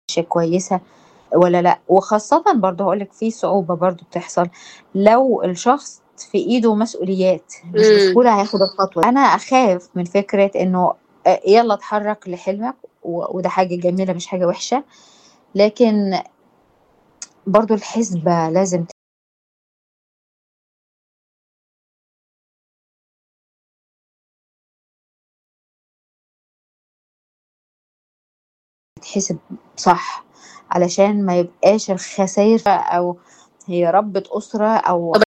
كويسة والّا لأ، وخاصةً برضه هاقول لِك في صعوبة برضه بتحصل لو الشخص في إيده مسؤوليات، مش إمم. بسهولة هياخد الخطوة. أنا أخاف من فكرة إنه أ يالّا اتحرّك لحلمك و وده حاجة جميلة مش حاجة وحشة، لكن برضه الحسبة لازم ت تتحسب صح، علشان ما يبقاش الخساير أو هي ربّة أسرة أو